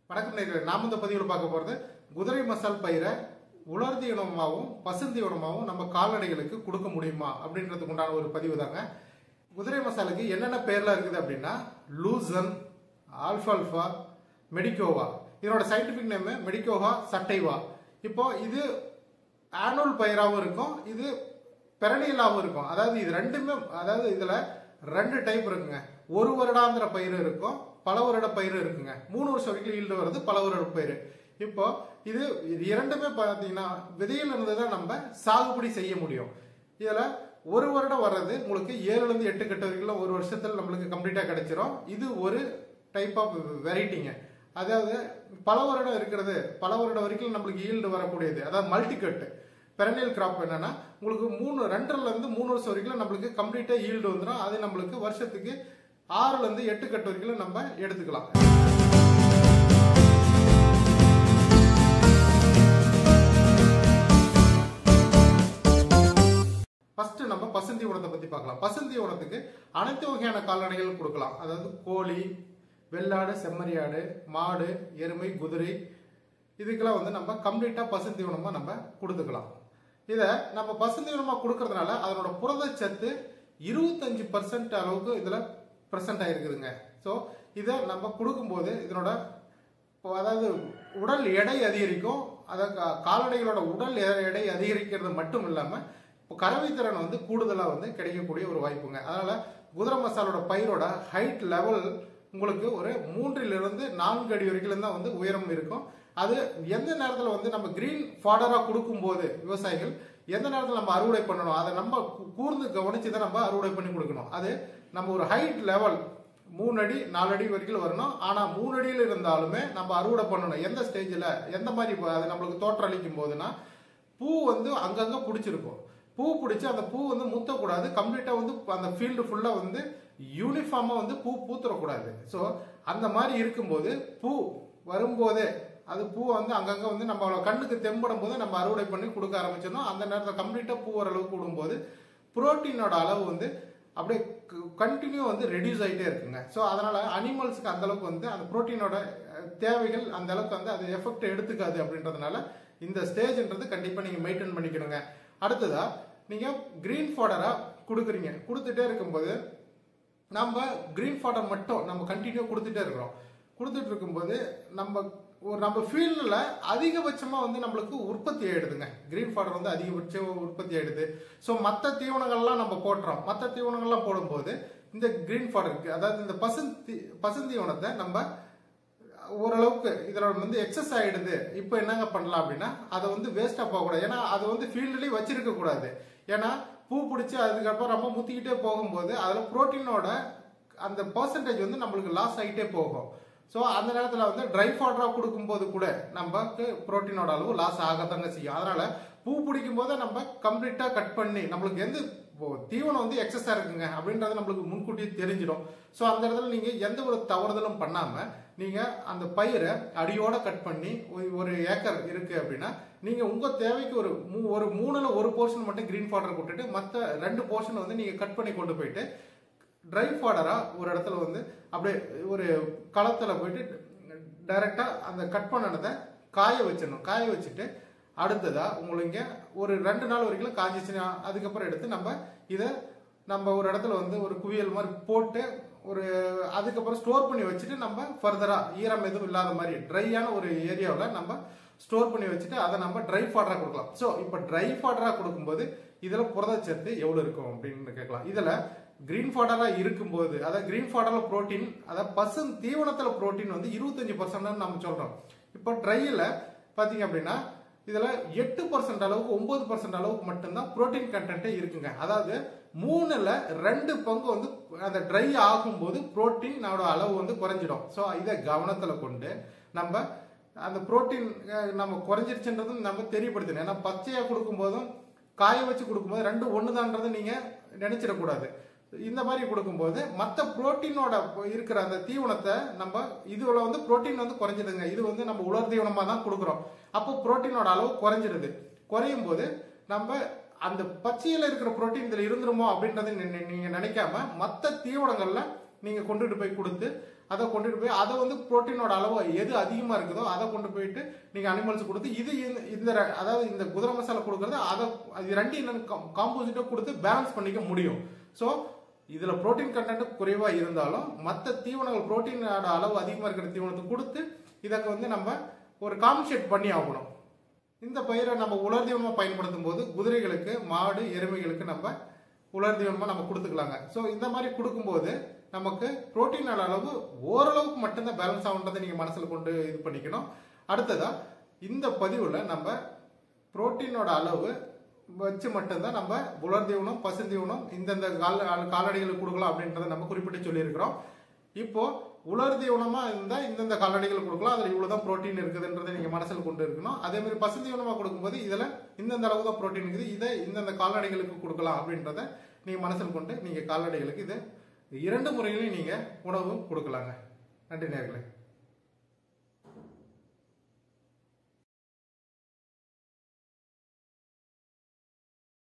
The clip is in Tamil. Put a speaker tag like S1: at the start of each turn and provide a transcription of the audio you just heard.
S1: வணக்கம் நேர்களே நாம் இந்த பதிவில் பார்க்க போகிறது குதிரை மசால் பயிரை உலர்த்தி உணவாகவும் பசுந்தி உணவாகவும் நம்ம கால்நடைகளுக்கு கொடுக்க முடியுமா அப்படின்றதுக்கு உண்டான ஒரு பதிவு தாங்க குதிரை மசாலுக்கு என்னென்ன பேர்லாம் இருக்குது அப்படின்னா லூசன் ஆல்ஃபால்ஃபா மெடிக்கோவா இதனோட சயின்டிஃபிக் நேம் மெடிக்கோவா சட்டைவா இப்போ இது ஆனுவல் பயிராகவும் இருக்கும் இது பெரணியலாகவும் இருக்கும் அதாவது இது ரெண்டுமே அதாவது இதில் ரெண்டு டைப் இருக்குங்க ஒரு வருடாந்திர பயிர் இருக்கும் பல வருட பயிர் இருக்குங்க மூணு வருஷம் வரைக்கும் ஈல்டு வருது பல வருட பயிர் இப்போ இது இது இரண்டுமே பார்த்தீங்கன்னா விதையில இருந்து தான் நம்ம சாகுபடி செய்ய முடியும் இதில் ஒரு வருடம் வர்றது உங்களுக்கு ஏழுலேருந்து எட்டு கட்டு வரைக்கும் ஒரு வருஷத்தில் நம்மளுக்கு கம்ப்ளீட்டாக கிடைச்சிரும் இது ஒரு டைப் ஆஃப் வெரைட்டிங்க அதாவது பல வருடம் இருக்கிறது பல வருடம் வரைக்கும் நம்மளுக்கு ஈல்டு வரக்கூடியது அதாவது மல்டி கட்டு பெரனியல் கிராப் என்னன்னா உங்களுக்கு மூணு ரெண்டரைல இருந்து மூணு வருஷம் வரைக்கும் நம்மளுக்கு கம்ப்ளீட்டா ஈல்டு வந்துடும் அது நம்மளுக்கு வருஷத்துக்கு ஆறுல இருந்து எட்டு கட்டு வரைக்கும் நம்ம எடுத்துக்கலாம் ஃபர்ஸ்ட் நம்ம பசந்தி உணத்தை பத்தி பார்க்கலாம் பசந்தி உணத்துக்கு அனைத்து வகையான கால்நடைகள் கொடுக்கலாம் அதாவது கோழி வெள்ளாடு செம்மறியாடு மாடு எருமை குதிரை இதுக்கெல்லாம் வந்து நம்ம கம்ப்ளீட்டாக பசுந்தி உணமா நம்ம கொடுத்துக்கலாம் இதை நம்ம பசுந்தி உணமா கொடுக்கறதுனால அதனோட புரதச்சத்து இருபத்தஞ்சு பர்சன்ட் அளவுக்கு இதில் ப்ரெசென்ட் ஆயிருக்குதுங்க ஸோ இதை நம்ம கொடுக்கும்போது இதனோட இப்போ அதாவது உடல் எடை அதிகரிக்கும் அதை கா- கால்நடைகளோட உடல் எ- எடை அதிகரிக்கிறது மட்டும் இல்லாமல் இப்போ கறவை திறன் வந்து கூடுதலாக வந்து கிடைக்கக்கூடிய ஒரு வாய்ப்புங்க அதனால குதிரை மசாலோட பயிரோட ஹைட் லெவல் உங்களுக்கு ஒரு மூன்றிலிருந்து நான்கு அடி வரைக்கும் தான் வந்து உயரம் இருக்கும் அது எந்த நேரத்தில் வந்து நம்ம கிரீன் ஃபாடராக கொடுக்கும்போது விவசாயிகள் எந்த நேரத்தில் நம்ம அறுவடை பண்ணணும் அதை நம்ம கூ- கூர்ந்து கவனிச்சு தான் நம்ம அறுவடை பண்ணி கொடுக்கணும் அது நம்ம ஒரு ஹைட் லெவல் மூணு அடி நாலு அடி வரைக்கும் வரணும் ஆனா மூணு அடியில் இருந்தாலுமே நம்ம அறுவடை பண்ணணும் எந்த ஸ்டேஜில் எந்த மாதிரி இப்ப அது நம்மளுக்கு தோற்றளிக்கும் போதுன்னா பூ வந்து அங்கங்க பிடிச்சிருக்கும் பூ பிடிச்சி அந்த பூ வந்து முத்தக்கூடாது கம்ப்ளீட்டா வந்து அந்த ஃபீல்டு ஃபுல்லா வந்து யூனிஃபார்மா வந்து பூ பூத்துறக்கூடாது ஸோ அந்த மாதிரி இருக்கும்போது பூ வரும்போதே அது பூ வந்து அங்கங்க வந்து நம்ம கண்ணுக்கு தெம்படும் போது நம்ம அறுவடை பண்ணி கொடுக்க ஆரம்பிச்சிடணும் அந்த நேரத்தில் கம்ப்ளீட்டா பூ ஓரளவுக்கு கூடும்போது புரோட்டீனோட அளவு வந்து அப்படியே கண்டினியூ வந்து ரெடியூஸ் ஆகிட்டே இருக்குங்க ஸோ அதனால அனிமல்ஸ்க்கு அந்த அளவுக்கு வந்து அந்த புரோட்டீனோட தேவைகள் அந்த அளவுக்கு வந்து அது எஃபெக்ட் எடுத்துக்காது அப்படின்றதுனால இந்த ஸ்டேஜ்ன்றது கண்டிப்பாக நீங்கள் மெயின்டைன் பண்ணிக்கணுங்க அடுத்ததா நீங்கள் க்ரீன் ஃபாடரா கொடுக்குறீங்க கொடுத்துட்டே இருக்கும்போது நம்ம க்ரீன் ஃபாடர் மட்டும் நம்ம கண்டினியூ கொடுத்துட்டே இருக்கிறோம் கொடுத்துட்டு இருக்கும்போது நம்ம ஒரு நம்ம ஃபீல்டில் அதிகபட்சமாக வந்து நம்மளுக்கு உற்பத்தி ஆயிடுதுங்க க்ரீன் ஃபாடர் வந்து அதிகபட்சம் உற்பத்தி ஆயிடுது ஸோ மற்ற தீவனங்கள்லாம் நம்ம போட்டுறோம் மற்ற தீவனங்கள்லாம் போடும்போது இந்த க்ரீன் ஃபாடருக்கு அதாவது இந்த பசுந்தி பசுந்தீவனத்தை நம்ம ஓரளவுக்கு இதில் வந்து எக்ஸஸ் ஆயிடுது இப்போ என்னங்க பண்ணலாம் அப்படின்னா அதை வந்து வேஸ்ட்டாக போகக்கூடாது ஏன்னா அது வந்து ஃபீல்டுலேயே வச்சிருக்க கூடாது ஏன்னா பூ பிடிச்சி அதுக்கப்புறம் ரொம்ப முத்திக்கிட்டே போகும்போது அதில் புரோட்டீனோட அந்த பர்சன்டேஜ் வந்து நம்மளுக்கு லாஸ் ஆகிட்டே போகும் ஸோ அந்த நேரத்தில் வந்து ட்ரை ஃபாடராக கொடுக்கும்போது கூட நமக்கு புரோட்டீனோட அளவு லாஸ் ஆகத்தாங்க செய்யும் அதனால பூ பிடிக்கும் போது நம்ம கம்ப்ளீட்டாக கட் பண்ணி நம்மளுக்கு எந்த இப்போ தீவனம் வந்து எக்ஸஸாக இருக்குங்க அப்படின்றது நம்மளுக்கு முன்கூட்டியே தெரிஞ்சிடும் ஸோ அந்த இடத்துல நீங்கள் எந்த ஒரு தவறுதலும் பண்ணாமல் நீங்கள் அந்த பயிரை அடியோட கட் பண்ணி ஒரு- ஒரு ஏக்கர் இருக்கு அப்படின்னா நீங்கள் உங்கள் தேவைக்கு ஒரு மூ- ஒரு மூணுல ஒரு போர்ஷன் மட்டும் கிரீன் ஃபாடர் கொட்டுட்டு மற்ற ரெண்டு போர்ஷன் வந்து நீங்கள் கட் பண்ணி கொண்டு போயிட்டு ட்ரை ஃபாடரா ஒரு இடத்துல வந்து அப்படியே ஒரு களத்துல போயிட்டு டைரக்டா அந்த கட் பண்ணனதை காய வச்சிடணும் காய வச்சுட்டு அடுத்ததா உங்களுக்கு ஒரு ரெண்டு நாள் வரைக்கும் காஞ்சிச்சுன்னா அதுக்கப்புறம் எடுத்து நம்ம இதை நம்ம ஒரு இடத்துல வந்து ஒரு குவியல் மாதிரி போட்டு ஒரு அதுக்கப்புறம் ஸ்டோர் பண்ணி வச்சுட்டு நம்ம ஃபர்தரா ஈரம் எதுவும் இல்லாத மாதிரி ட்ரையான ஒரு ஏரியாவில் நம்ம ஸ்டோர் பண்ணி வச்சுட்டு அதை நம்ம ட்ரை ஃபாடரா கொடுக்கலாம் ஸோ இப்போ ட்ரை ஃபாடரா கொடுக்கும்போது இதில் புரதச்சத்து எவ்வளோ இருக்கும் அப்படின்னு கேட்கலாம் இதில் கிரீன் ஃபாடரா இருக்கும்போது அதாவது கிரீன் ஃபாடர்ல புரோட்டீன் அதாவது பசு தீவனத்துல புரோட்டீன் வந்து இருபத்தஞ்சு பர்சன்ட் நம்ம சொல்றோம் இப்போ ட்ரையில் பார்த்தீங்க அப்படின்னா இதுல எட்டு பர்சன்ட் அளவுக்கு ஒன்பது பர்சன்ட் அளவுக்கு மட்டும்தான் புரோட்டீன் கண்டென்ட்டே இருக்குங்க அதாவது மூணுல ரெண்டு பங்கு வந்து அந்த ட்ரை ஆகும்போது புரோட்டீனோட அளவு வந்து குறைஞ்சிடும் ஸோ இதை கவனத்தில் கொண்டு நம்ம அந்த புரோட்டீன் நம்ம குறைஞ்சிருச்சுன்றதும் நம்ம தெரியப்படுத்தணும் ஏன்னா பச்சையாக கொடுக்கும்போதும் காய வச்சு கொடுக்கும்போது ரெண்டு ஒன்று தான்றது நீங்கள் நினைச்சிடக்கூடாது இந்த மாதிரி கொடுக்கும்போது மற்ற புரோட்டீனோட இருக்கிற அந்த தீவனத்தை நம்ம இதுல வந்து புரோட்டீன் வந்து குறைஞ்சிடுங்க இது வந்து நம்ம உலர் தீவனமாக தான் கொடுக்குறோம் அப்போ புரோட்டீனோட அளவு குறைஞ்சிடுது குறையும் போது நம்ம அந்த பச்சையில் இருக்கிற புரோட்டீன் இதில் இருந்துருமோ அப்படின்றத நீ- நீ- நீங்க நினைக்காம மற்ற தீவனங்கள்ல நீங்க கொண்டுட்டு போய் கொடுத்து அதை கொண்டுட்டு போய் அதை வந்து புரோட்டீனோட அளவு எது அதிகமாக இருக்குதோ அதை கொண்டு போயிட்டு நீங்கள் அனிமல்ஸ் கொடுத்து இது இந்த- இந்த ர- அதாவது இந்த குதிரை மசாலா கொடுக்கறது அதை அது ரெண்டு என்னென்னு காம்போசிட்டாக கொடுத்து பேலன்ஸ் பண்ணிக்க முடியும் ஸோ இதில் புரோட்டீன் கண்டென்ட் குறைவாக இருந்தாலும் மற்ற தீவனங்கள் புரோட்டீனோட அளவு அதிகமாக இருக்கிற தீவனத்தை கொடுத்து இதற்கு வந்து நம்ம ஒரு காம்பன்சேட் பண்ணி ஆகணும் இந்த பயிரை நம்ம உலர் தீவனமாக பயன்படுத்தும் போது குதிரைகளுக்கு மாடு எருமைகளுக்கு நம்ம உலர் தீவனமாக நம்ம கொடுத்துக்கலாங்க ஸோ இந்த மாதிரி கொடுக்கும்போது நமக்கு புரோட்டீனோட அளவு ஓரளவுக்கு மட்டும்தான் பேலன்ஸ் ஆகுன்றதை நீங்கள் மனசில் கொண்டு இது பண்ணிக்கணும் அடுத்ததா இந்த பதிவில் நம்ம புரோட்டீனோட அளவு வச்சு மட்டும்தான் நம்ம உலர் தீவனம் பசுந்தீவனம் இந்தந்த கால கால்நடைகளுக்கு கொடுக்கலாம் அப்படின்றத நம்ம குறிப்பிட்டு சொல்லியிருக்கிறோம் இப்போ உலர் தீவனமா இருந்தா இந்தந்த கால்நடைகளுக்கு கொடுக்கலாம் அதுல இவ்வளவுதான் புரோட்டீன் இருக்குதுன்றதை நீங்க மனசில் கொண்டு இருக்கணும் அதே மாதிரி பசுந்தீவனமா கொடுக்கும்போது இதுல இந்தந்த அளவு தான் புரோட்டீன் இருக்குது இதை இந்தந்த கால்நடைகளுக்கு கொடுக்கலாம் அப்படின்றத நீங்க மனசில் கொண்டு நீங்க கால்நடைகளுக்கு இது இரண்டு முறையிலையும் நீங்க உணவு கொடுக்கலாங்க நன்றி நேர்களே